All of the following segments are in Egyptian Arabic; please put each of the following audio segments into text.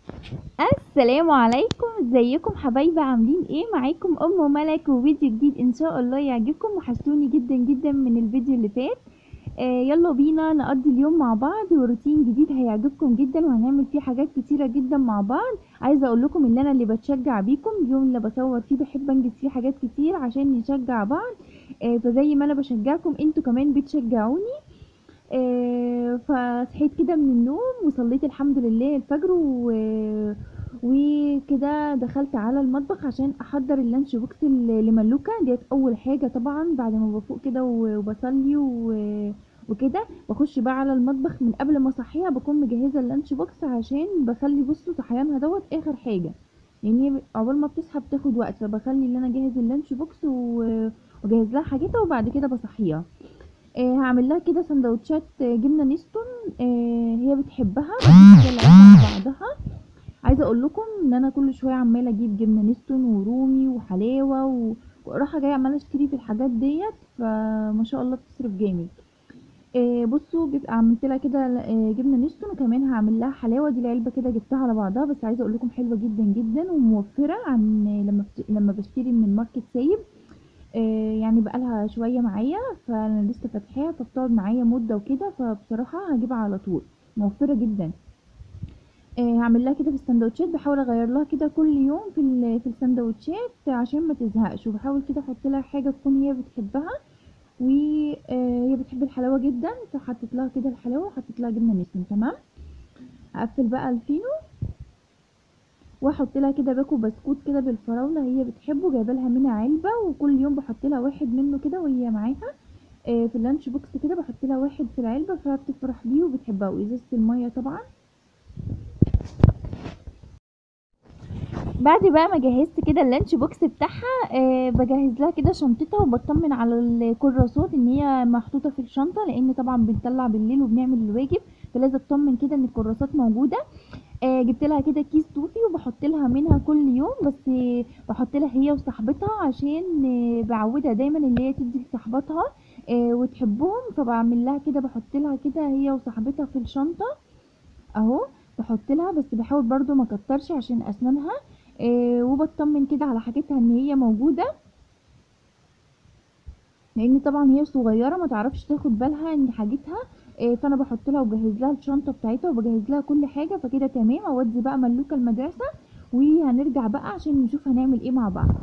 السلام عليكم ازيكم حبايبي عاملين ايه معاكم ام ملك وفيديو جديد ان شاء الله يعجبكم وحشتوني جدا جدا من الفيديو اللي فات آه يلا بينا نقضي اليوم مع بعض وروتين جديد هيعجبكم جدا وهنعمل فيه حاجات كتيره جدا مع بعض عايزه اقول لكم ان انا اللي بتشجع بيكم اليوم اللي بصور فيه بحب انجز فيه حاجات كتير عشان نشجع بعض آه فزي ما انا بشجعكم انتوا كمان بتشجعوني آه فصحيت كده من النوم وصليت الحمد لله الفجر و... وكده دخلت على المطبخ عشان احضر اللانش بوكس ل- لملوكه ديت اول حاجه طبعا بعد ما بفوق كده و- وبصلي و- وكده بخش بقى على المطبخ من قبل ما اصحيها بكون مجهزه اللانش بوكس عشان بخلي بصوا صحيانها دوت اخر حاجه يعني هي عقبال ما بتصحى بتاخد وقت فبخلي ان انا اجهز اللانش بوكس و- واجهز لها حاجتها وبعد كده بصحيها آه هعمل لها كده سندوتشات آه، جبنه نستون آه هي بتحبها بس كده العيش على بعضها عايزه اقول لكم ان انا كل شويه عماله اجيب جبنه نستون ورومي وحلاوه و... ورايحه جايه عماله اشتري في الحاجات ديت فما شاء الله بتصرف جامد آه بصوا بيبقى عملت لها كده آه جبنه نستون وكمان هعمل لها حلاوه دي العلبه كده جبتها على بعضها بس عايزه اقول لكم حلوه جدا جدا وموفره عن لما بت... لما بشتري من الماركت سايب آه، يعني بقالها شويه معايا فانا لسه فاتحاها فبتقعد معايا مده وكده فبصراحه هجيبها على طول موفره جدا آه، هعمل لها كده في السندوتشات بحاول اغير لها كده كل يوم في ال- في السندوتشات عشان ما تزهقش وبحاول كده احط لها حاجه تكون هي بتحبها وهي بتحب الحلاوه جدا فحطيت لها كده الحلاوه وحطيت لها جبنه نسم تمام هقفل بقى الفينو واحط لها كده باكو بسكوت كده بالفراوله هي بتحبه جايبه لها منها علبه وكل يوم بحط لها واحد منه كده وهي معاها آه، في اللانش بوكس كده بحط لها واحد في العلبه فبتفرح بيه وبتحبها وازازه الميه طبعا بعد بقى ما جهزت كده اللانش بوكس بتاعها آه بجهز لها كده شنطتها وبطمن على الكراسات ان هي محطوطه في الشنطه لان طبعا بنطلع بالليل وبنعمل الواجب فلازم اطمن كده ان الكراسات موجوده آه جبت لها كده كيس توفي وبحط لها منها كل يوم بس آه بحط لها هي وصاحبتها عشان آه بعودها دايما اللي هي تدي لصاحباتها آه وتحبهم فبعمل لها كده بحط لها كده هي وصاحبتها في الشنطه اهو بحط لها بس بحاول برضو ما كترش عشان اسنانها آه وبطمن كده على حاجتها ان هي موجوده لان طبعا هي صغيره ما تعرفش تاخد بالها ان حاجتها آه فانا بحط لها وبجهز لها الشنطه بتاعتها وبجهز لها كل حاجه فكده تمام اودي بقى ملوكه المدرسه وهنرجع بقى عشان نشوف هنعمل ايه مع بعض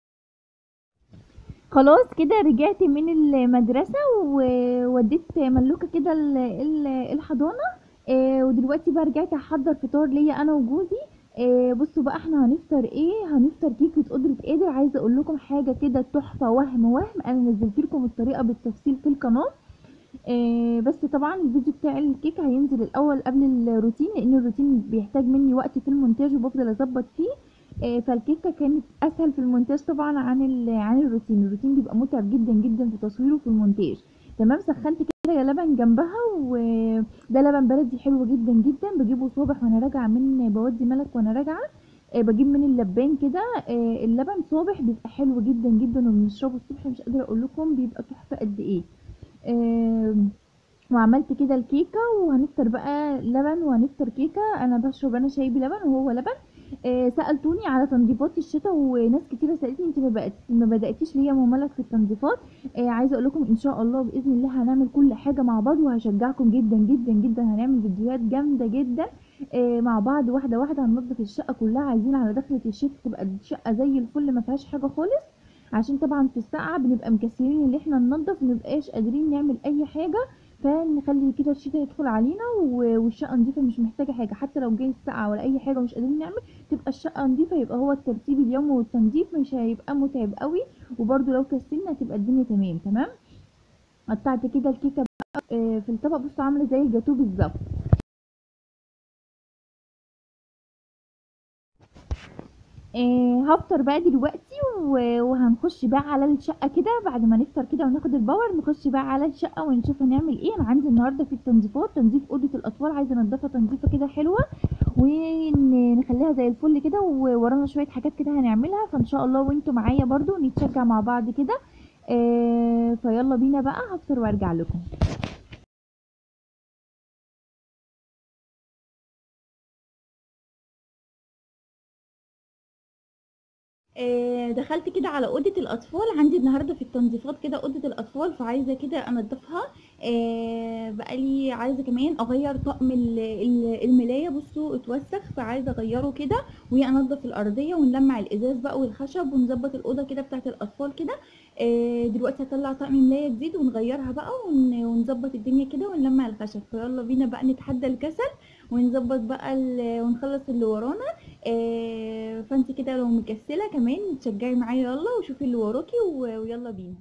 خلاص كده رجعت من المدرسه ووديت ملوكه كده ال- ال- الحضانه آه ودلوقتي بقى رجعت احضر فطار ليا انا وجوزي آه بصوا بقى احنا هنفطر ايه هنفطر كيكه قدره قادر عايزه اقول لكم حاجه كده تحفه وهم وهم انا نزلت لكم الطريقه بالتفصيل في القناه آه بس طبعا الفيديو بتاع الكيك هينزل الاول قبل الروتين لان الروتين بيحتاج مني وقت في المونتاج وبفضل اظبط فيه آه فالكيكه كانت اسهل في المونتاج طبعا عن ال- عن الروتين الروتين بيبقى متعب جدا جدا في تصويره وفي المونتاج تمام سخنت كده يا لبن جنبها وده لبن بلدي حلو جدا جدا بجيبه صابح وانا راجعه من بودي ملك وانا راجعه آه، بجيب من اللبان كده آه، اللبن صابح بيبقى حلو جدا جدا وبنشربه الصبح مش قادره اقول لكم بيبقى تحفه قد ايه آم، وعملت كده الكيكه وهنفطر بقى لبن وهنفطر كيكه انا بشرب انا شاي بلبن وهو لبن آه، سالتوني على تنظيفات الشتاء وناس كتيره سالتني انت ما بقت ما بداتيش ليه يا ماما ملك في التنظيفات آه، عايزه اقول لكم ان شاء الله باذن الله هنعمل كل حاجه مع بعض وهشجعكم جدا جدا جدا هنعمل فيديوهات جامده جدا آه، مع بعض واحده واحده هننظف الشقه كلها عايزين على دخله الشتاء تبقى الشقه زي الفل ما فيهاش حاجه خالص عشان طبعا في السقعه بنبقى مكسرين ان احنا ننظف مبقاش قادرين نعمل اي حاجه فنخلي كده الشتاء يدخل علينا و- والشقه نظيفه مش محتاجه حاجه حتى لو جاي السقعه ولا اي حاجه ومش قادرين نعمل تبقى الشقه نظيفه يبقى هو الترتيب اليومي والتنظيف مش هيبقى متعب قوي وبرده لو كسلنا تبقى الدنيا تمام تمام قطعت كده الكيكه بقى آه، في الطبق بصوا عامله زي الجاتوه بالظبط آه، هفطر بقى دلوقتي و- وهنخش بقى على الشقه كده بعد ما نفطر كده وناخد الباور نخش بقى على الشقه ونشوف هنعمل ايه انا عندي النهارده في التنظيفات تنظيف اوضه الاطفال عايزه انضفها تنظيفه كده حلوه ونخليها زي الفل كده وورانا شويه حاجات كده هنعملها فان شاء الله وانتوا معايا برضو نتشجع مع بعض كده آه، فيلا بينا بقى هفطر وارجع لكم آه، دخلت كده على اوضه الاطفال عندي النهارده في التنظيفات كده اوضه الاطفال فعايزه كده انضفها آه، بقالي عايزه كمان اغير طقم ال- ال- الملايه بصوا اتوسخ فعايزه اغيره كده وانضف الارضيه ونلمع الازاز بقى والخشب ونظبط الاوضه كده بتاعت الاطفال كده آه، دلوقتي هطلع طقم ملايه جديد ونغيرها بقى ون- ونظبط الدنيا كده ونلمع الخشب فيلا بينا بقى نتحدى الكسل ونظبط بقى ال- ونخلص اللي ورانا آه، فانت كده لو مكسله كمان تشجعي معايا يلا وشوفي اللي وراكي و- ويلا بينا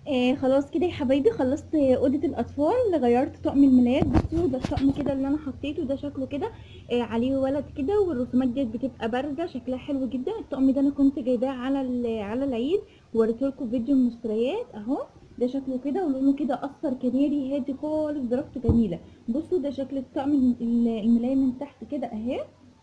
آه خلاص كده يا حبايبي خلصت اوضه الاطفال غيرت طقم الملايات بصوا ده الطقم كده اللي انا حطيته ده شكله كده آه عليه ولد كده والرسومات ديت بتبقى بارزه شكلها حلو جدا الطقم ده انا كنت جايباه على ال- على العيد ووريته لكم فيديو المشتريات اهو ده شكله كده ولونه كده اصفر كناري هادي خالص درجته جميله بصوا ده شكل الطقم ال- الملايه من تحت كده اهي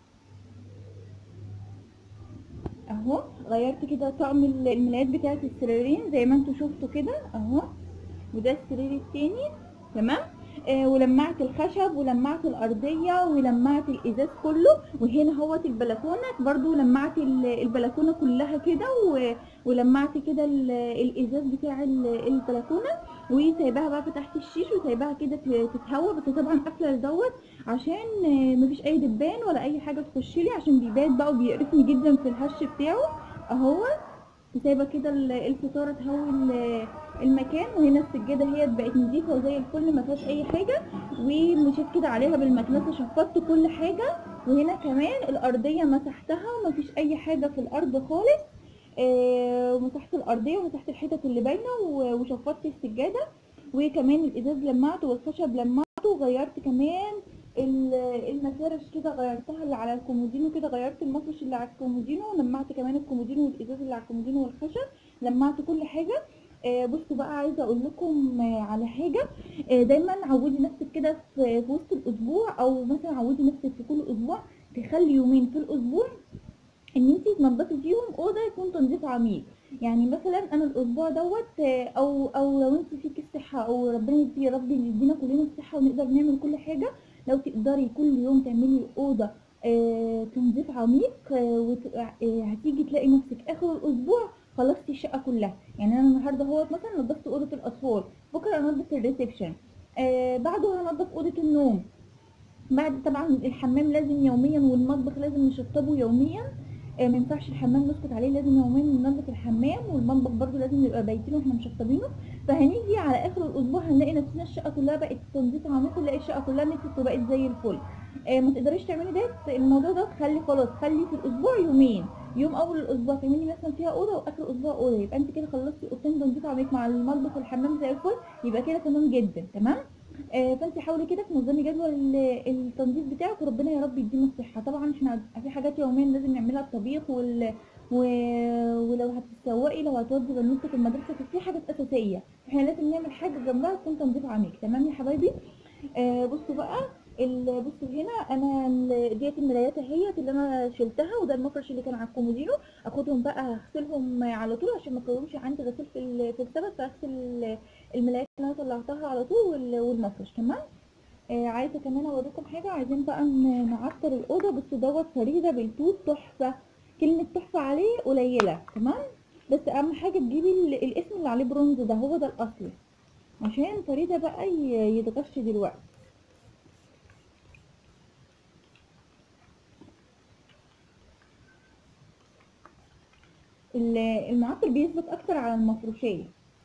اهو غيرت كده طقم ال- الملايات بتاعت السريرين زي ما انتوا شفتوا كده اهو وده السرير التاني تمام آه ولمعت الخشب ولمعت الارضيه ولمعت الازاز كله وهنا هوت البلكونه برضو لمعت ال- البلكونه كلها كده و- ولمعت كده ال- الازاز بتاع ال- البلكونه وسايباها بقى تحت الشيش وسايباها كده ت- تتهوى بس طبعا قافله دوت عشان آه، مفيش اي دبان ولا اي حاجه تخش لي عشان بيبات بقى وبيقرفني جدا في الهش بتاعه اهو سايبه كده ال- الستاره تهوي ال- المكان وهنا السجاده هي بقت نظيفه وزي الفل ما فيهاش اي حاجه ومشيت كده عليها بالمكنسه شفطت كل حاجه وهنا كمان الارضيه مسحتها ومفيش اي حاجه في الارض خالص آه، ومسحت الارضيه ومسحت الحتت اللي باينه و- وشفطت السجاده وكمان الازاز لمعته والخشب لمعته وغيرت كمان ال- المفارش كده غيرتها اللي على الكومودينو كده غيرت المفرش اللي على الكومودينو ولمعت كمان الكومودينو والازاز اللي على الكومودينو والخشب لمعت كل حاجه آه، بصوا بقى عايزه اقول لكم آه، على حاجه آه، دايما عودي نفسك كده في في وسط الاسبوع او مثلا عودي نفسك في كل اسبوع تخلي يومين في الاسبوع ان انت تنضفي فيهم اوضه يكون تنظيف عميق يعني مثلا انا الاسبوع دوت آه، او او لو انت فيك الصحه او ربنا يدي يا رب يدينا كلنا الصحه ونقدر نعمل كل حاجه لو تقدري كل يوم تعملي اوضه آه، تنظيف عميق آه، وت- آه، هتيجي تلاقي نفسك اخر الاسبوع خلصتي الشقه كلها يعني انا النهارده هو مثلا نظفت اوضه الاطفال بكره انضف الريسبشن آه بعده هنضف اوضه النوم بعد طبعا الحمام لازم يوميا والمطبخ لازم نشطبه يوميا آه، ما ينفعش الحمام نسكت عليه لازم يوميا ننظف الحمام والمطبخ برضو لازم يبقى بايتينه واحنا مشطبينه فهنيجي على اخر الاسبوع هنلاقي نفسنا الشقه كلها بقت تنظيف عميق ونلاقي الشقه كلها نفست وبقت زي الفل آه، ما تقدريش تعملي ده الموضوع ده خلي خلاص خلي في الاسبوع يومين يوم اول الاسبوع تعملي مثلا فيها اوضه واخر الاسبوع اوضه يبقى انت كده خلصتي اوضتين تنظيف عميق مع المطبخ والحمام زي الفل يبقى كده تمام جدا تمام آه، فانت حاولي كده تنظمي جدول ال- التنظيف بتاعك وربنا يا رب يدينا الصحه طبعا احنا في حاجات يوميا لازم نعملها الطبيخ وال و... ولو هتتسوقي لو هتودي بنوتك المدرسه في حاجات اساسيه احنا لازم نعمل حاجه جنبها تكون تنظيف عميق تمام يا حبايبي آه بصوا بقى ال- بصوا هنا انا ال- ديت المرايات اهيت اللي انا شلتها وده المفرش اللي كان على الكومودينو اخدهم بقى اغسلهم على طول عشان ما اكونش عندي غسيل في ال- في السبت فاغسل الملايات اللي انا طلعتها على طول وال- والمفرش تمام آه عايزه كمان اوريكم حاجه عايزين بقى ن- نعطر الاوضه بصوا دوت فريده بالتوت تحفه كلمه تحفه عليه قليله تمام بس اهم حاجه تجيبي ال- الاسم اللي عليه برونز ده هو ده الاصلي عشان فريده بقى ي- يتغش دلوقتي ال- المعطر بيثبت اكتر على المفروشيه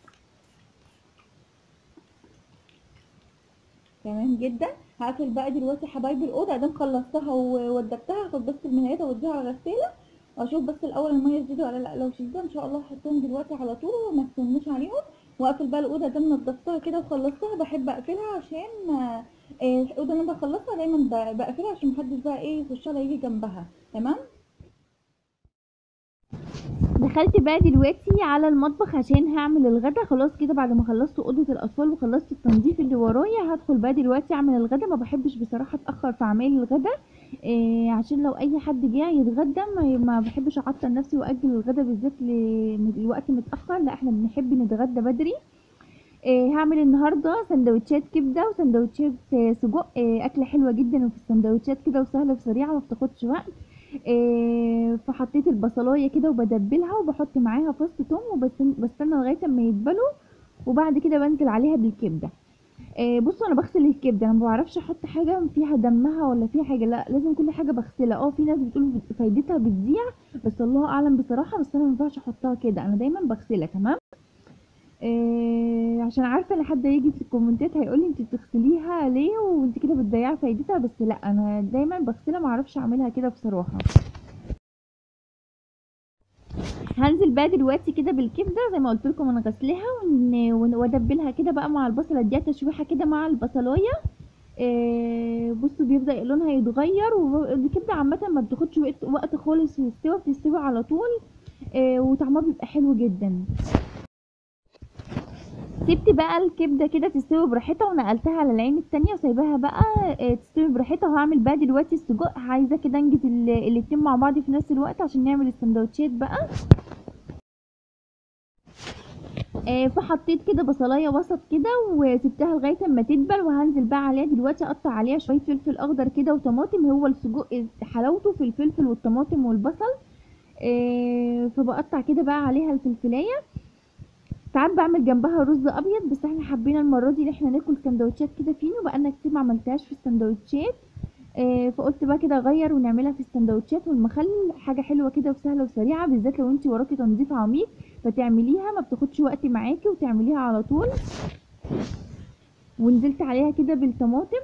تمام جدا هقفل بقى دلوقتي يا حبايبي الاوضه ادام خلصتها وودبتها هاخد بس المنايات اوديها على الغساله واشوف بس الاول الميه شديده ولا لا لو شديده ان شاء الله هحطهم دلوقتي على طول وما تستنوش عليهم واقفل بقى الاوضه ادام نضفتها كده وخلصتها بحب اقفلها عشان آه، آه، الاوضه اللي انا بخلصها دايما ب- بقفلها عشان محدش بقى ايه يخش لها يجي جنبها تمام دخلت بقى دلوقتي على المطبخ عشان هعمل الغدا خلاص كده بعد ما خلصت اوضه الاطفال وخلصت التنظيف اللي ورايا هدخل بقى دلوقتي اعمل الغدا ما بحبش بصراحه اتاخر في اعمال الغدا إيه عشان لو اي حد جه يتغدى ما, ما بحبش اعطل نفسي واجل الغدا بالذات ل- لوقت متاخر لا احنا بنحب نتغدى بدري إيه هعمل النهارده سندوتشات كبده وسندوتشات آه، سجق إيه اكله حلوه جدا وفي السندوتشات كده وسهله وسريعه ما بتاخدش وقت إيه فحطيت البصلايه كده وبدبلها وبحط معاها فص توم وبستنى لغايه اما يدبلوا وبعد كده بنزل عليها بالكبده إيه بصوا انا بغسل الكبده انا ما بعرفش احط حاجه فيها دمها ولا فيها حاجه لا لازم كل حاجه بغسلها اه في ناس بتقول بت- فايدتها بتضيع بس الله اعلم بصراحه بس انا ما ينفعش احطها كده انا دايما بغسلها تمام إيه عشان عارفه ان حد يجي في الكومنتات هيقول لي انت بتغسليها ليه وانت كده بتضيعي فايدتها بس لا انا دايما بغسلها ما اعرفش اعملها كده بصراحه هنزل بقى دلوقتي كده بالكبده زي ما قلت لكم انا غسلها ون- ون- وادبلها كده بقى مع البصل اديها تشويحه كده مع البصلايه آه، بصوا بيبدا لونها يتغير والكبده عامه ما بتاخدش وقت, وقت خالص في السوا بتستوي على طول آه، وطعمها بيبقى حلو جدا سبت بقى الكبده كده تستوي براحتها ونقلتها على العين التانية وسايباها بقى آه، تستوي براحتها وهعمل بقى دلوقتي السجق عايزه كده انجز ال- الاتنين مع بعض في نفس الوقت عشان نعمل السندوتشات بقى آه، فحطيت كده بصلايه وسط كده وسبتها لغايه اما تدبل وهنزل بقى عليها دلوقتي اقطع عليها شويه فلفل اخضر كده وطماطم هو السجق حلاوته في الفلفل والطماطم والبصل آه، فبقطع كده بقى عليها الفلفلايه ساعات بعمل جنبها رز ابيض بس احنا حبينا المره دي ان احنا ناكل سندوتشات كده فينو بقالنا كتير ما عملتهاش في السندوتشات آه، فقلت بقى كده اغير ونعملها في السندوتشات والمخلل حاجه حلوه كده وسهله وسريعه بالذات لو انت وراكي تنظيف عميق فتعمليها ما بتاخدش وقت معاكي وتعمليها على طول ونزلت عليها كده بالطماطم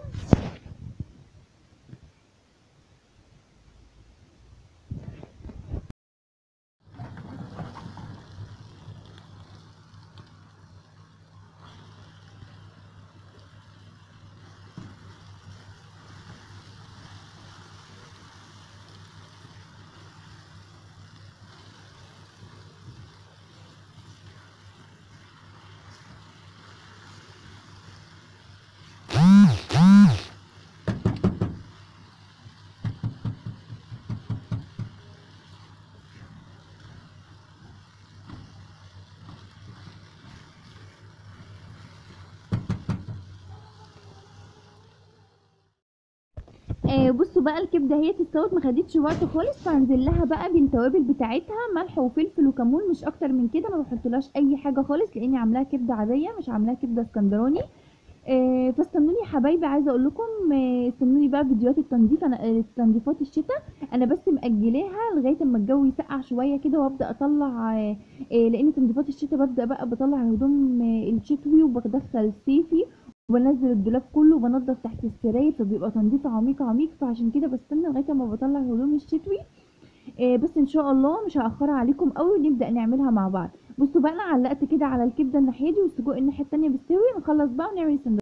آه بصوا بقى الكبده هي استوت ما خدتش وقت خالص فهنزل لها بقى بالتوابل بتاعتها ملح وفلفل وكمون مش اكتر من كده ما بحطلهاش اي حاجه خالص لاني عاملاها كبده عاديه مش عاملاها كبده اسكندراني آه فاستنوني يا حبايبي عايزه اقول لكم آه استنوني بقى فيديوهات التنظيف انا آه، تنظيفات الشتاء انا بس مأجلاها لغايه اما الجو يسقع شويه كده وابدا اطلع آه آه لان تنظيفات الشتاء ببدا بقى بطلع الهدوم آه الشتوي وبدخل الصيفي وبنزل الدولاب كله وبنضف تحت السراير فبيبقى تنظيف عميق عميق فعشان كده بستنى لغايه ما بطلع الهدوم الشتوي آه بس ان شاء الله مش هاخرها عليكم قوي ونبدا نعملها مع بعض بصوا بقى انا علقت كده على الكبده الناحيه دي والسجق الناحيه التانية بيستوي نخلص بقى ونعمل السندوتش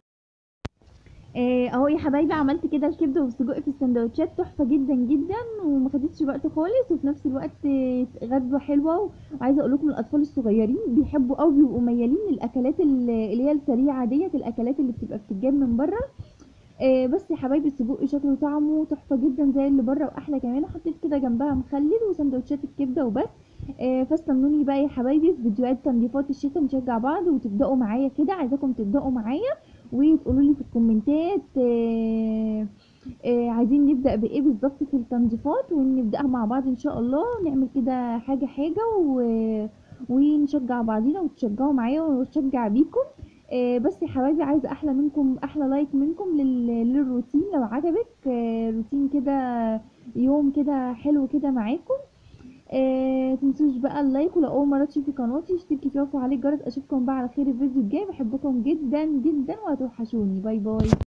آه، اهو يا حبايبي عملت كده الكبده والسجق في السندوتشات تحفه جدا جدا وما خدتش وقت خالص وفي نفس الوقت آه، غدوه حلوه وعايزه اقول لكم الاطفال الصغيرين بيحبوا قوي بيبقوا ميالين للاكلات ال- اللي هي السريعه ديت الاكلات اللي بتبقى بتتجاب من بره آه، بس يا حبايبي السجق شكله وطعمه تحفه جدا زي اللي بره واحلى كمان حطيت كده جنبها مخلل وسندوتشات الكبده وبس آه، فاستنوني بقى يا حبايبي في فيديوهات تنظيفات الشتاء نشجع بعض وتبداوا معايا كده عايزاكم تبداوا معايا وتقولوا لي في الكومنتات آه، آه، عايزين نبدا بايه بالظبط في التنظيفات ونبداها مع بعض ان شاء الله نعمل كده حاجه حاجه و... ونشجع بعضينا وتشجعوا معايا واشجع بيكم آه، بس يا حبايبي عايزه احلى منكم احلى لايك منكم لل... للروتين لو عجبك آه، روتين كده يوم كده حلو كده معاكم آه، تنسوش بقى اللايك ولو اول مره تشوفي قناتي اشتركي فيها وفعلي الجرس اشوفكم بقى على خير الفيديو الجاي بحبكم جدا جدا وهتوحشوني باي باي